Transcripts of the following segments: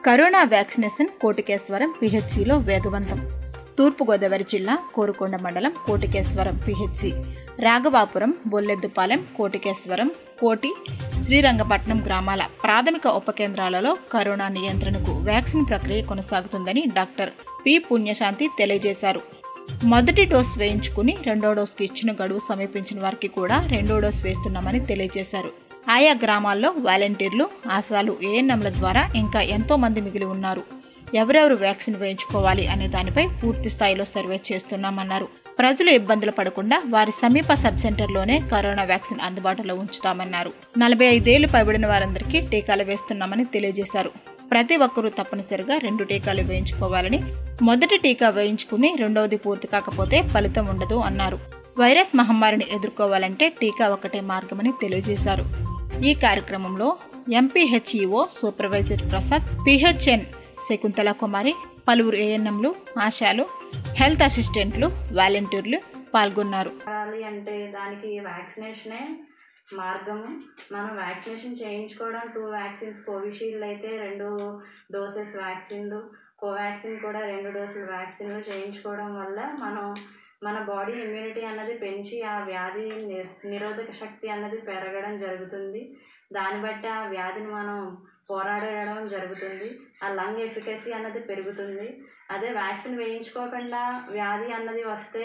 corona vaccination కోటికేశ్వరం పిహెచ్సిలో వేగవంతం తూర్పుగోదావరి జిల్లా కోరుకొండ మండలం కోటికేశ్వరం పిహెచ్సి రాఘవాపురం బొల్లెద్దుపాలెం కోటికేశ్వరం కోటి శ్రీరంగపట్నం గ్రామాల ప్రాథమిక ఉపకేంద్రాలలో కరోనా నియంత్రణకు వ్యాక్సిన్ ప్రక్రియ కొనసాగుతుందని డాక్టర్ పి పుణ్యశాంతి తెలియజేశారు మొదటి డోస్ వేయించుకుని రెండో డోస్కి ఇచ్చిన గడువు సమీపించిన వారికి కూడా రెండో డోస్ వేస్తున్నామని తెలియజేశారు ఆయా గ్రామాల్లో వాలంటీర్లు ఆశాలు ఏఎన్ఎంల ద్వారా ఇంకా ఎంతో మంది మిగిలి ఉన్నారు ఎవరెవరు వ్యాక్సిన్ వేయించుకోవాలి అనే దానిపై పూర్తి స్థాయిలో సర్వే చేస్తున్నామన్నారు ప్రజలు ఇబ్బందులు పడకుండా వారి సమీప సబ్ సెంటర్లోనే కరోనా వ్యాక్సిన్ అందుబాటులో ఉంచుతామన్నారు నలభై ఐదేళ్లు పైబడిన వారందరికీ టీకాలు వేస్తున్నామని తెలియజేశారు ప్రతి ఒక్కరూ తప్పనిసరిగా రెండు టీకాలు వేయించుకోవాలని మొదటి టీకా వేయించుకుని రెండవది పూర్తి కాకపోతే ఫలితం ఉండదు అన్నారు వైరస్ మహమ్మారిని ఎదుర్కోవాలంటే టీకా ఒకటే మార్గమని తెలియజేశారు ఈ కార్యక్రమంలో MPHEO supervisor Prasad PHN Shakuntala Kumari పలువురు ఏఎన్ఎంలు ఆశాలు హెల్త్ అసిస్టెంట్లు వాలంటీర్లు పాల్గొన్నారు రావాలి అంటే దానికి వ్యాక్సినేషనే మార్గము మనం వ్యాక్సినేషన్ చేయించుకోవడం టూ వ్యాక్సిన్స్ కోవిషీల్డ్ అయితే రెండు డోసెస్ వ్యాక్సిన్లు కోవాక్సిన్ కూడా రెండు డోసులు వ్యాక్సిన్లు చేయించుకోవడం వల్ల మనం మన బాడీ ఇమ్యూనిటీ అన్నది పెంచి ఆ వ్యాధి ని- నిరోధక శక్తి అన్నది పెరగడం జరుగుతుంది దాన్ని బట్టి ఆ వ్యాధిని మనం పోరాడడం జరుగుతుంది ఆ లంగ్ ఎఫికసీ అన్నది పెరుగుతుంది అదే వ్యాక్సిన్ వేయించుకోకుండా వ్యాధి అన్నది వస్తే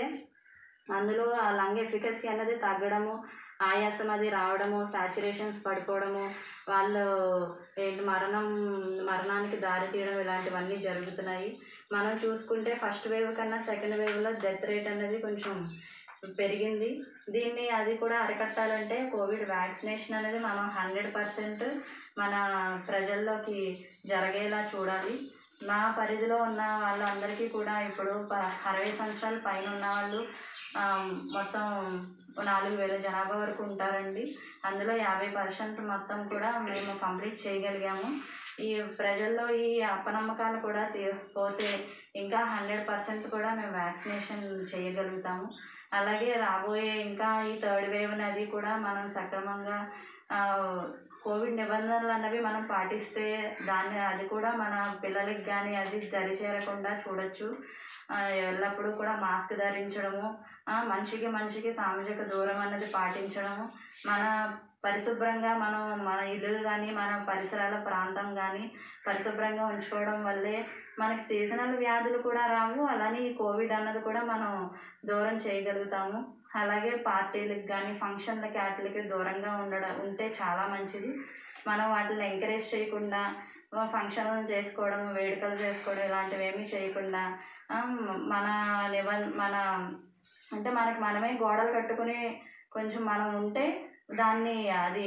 అందులో ఆ లంగ్ ఎఫికసీ అన్నది తగ్గడము ఆయాసం అది రావడము సాచురేషన్స్ పడిపోవడము వాళ్ళు ఏంటి మరణం మరణానికి దారి తీయడం ఇలాంటివన్నీ జరుగుతున్నాయి మనం చూసుకుంటే ఫస్ట్ వేవ్ కన్నా సెకండ్ వేవ్లో డెత్ రేట్ అనేది కొంచెం పెరిగింది దీన్ని అది కూడా అరికట్టాలంటే కోవిడ్ వ్యాక్సినేషన్ అనేది మనం హండ్రెడ్ పర్సెంట్ మన ప్రజల్లోకి జరిగేలా చూడాలి నా పరిధిలో ఉన్న వాళ్ళందరికీ కూడా ఇప్పుడు ప- అరవై సంవత్సరాల పైన ఉన్న వాళ్ళు ఆ, మొత్తం నాలుగు వేల జనాభా వరకు ఉంటారండి అందులో యాభై పర్సెంట్ మొత్తం కూడా మేము కంప్లీట్ చేయగలిగాము ఈ ప్రజల్లో ఈ అపనమ్మకాలు కూడా తీ- పోతే ఇంకా హండ్రెడ్ పర్సెంట్ కూడా మేము వ్యాక్సినేషన్ చేయగలుగుతాము అలాగే రాబోయే ఇంకా ఈ థర్డ్ వేవ్ అనేది కూడా మనం సక్రమంగా ఆ, కోవిడ్ నిబంధనలు అన్నవి మనం పాటిస్తే దాన్ని అది కూడా మన పిల్లలకి కానీ అది దరి చేరకుండా చూడొచ్చు ఆ, ఎల్లప్పుడూ కూడా మాస్క్ ధరించడము ఆ, మనిషికి మనిషికి సామాజిక దూరం అన్నది పాటించడము మన పరిశుభ్రంగా మనం మన ఇల్లు కానీ మన పరిసరాల ప్రాంతం కానీ పరిశుభ్రంగా ఉంచుకోవడం వల్లే మనకి సీజనల్ వ్యాధులు కూడా రావు అలానే ఈ కోవిడ్ అన్నది కూడా మనం దూరం చేయగలుగుతాము అలాగే పార్టీలకు కానీ ఫంక్షన్లకి వాటికి దూరంగా ఉండడం ఉంటే చాలా మంచిది మనం వాటిని ఎంకరేజ్ చేయకుండా ఫంక్షన్లు చేసుకోవడం వేడుకలు చేసుకోవడం ఇలాంటివి ఏమీ చేయకుండా ఆ, మన నిబం మన అంటే మనకి మనమే గోడలు కట్టుకుని కొంచెం మనం ఉంటే దాన్ని అది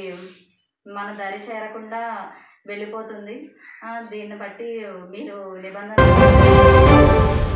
మన దరి చేరకుండా వెళ్ళిపోతుంది ఆ, దీన్ని బట్టి మీరు నిబంధనలు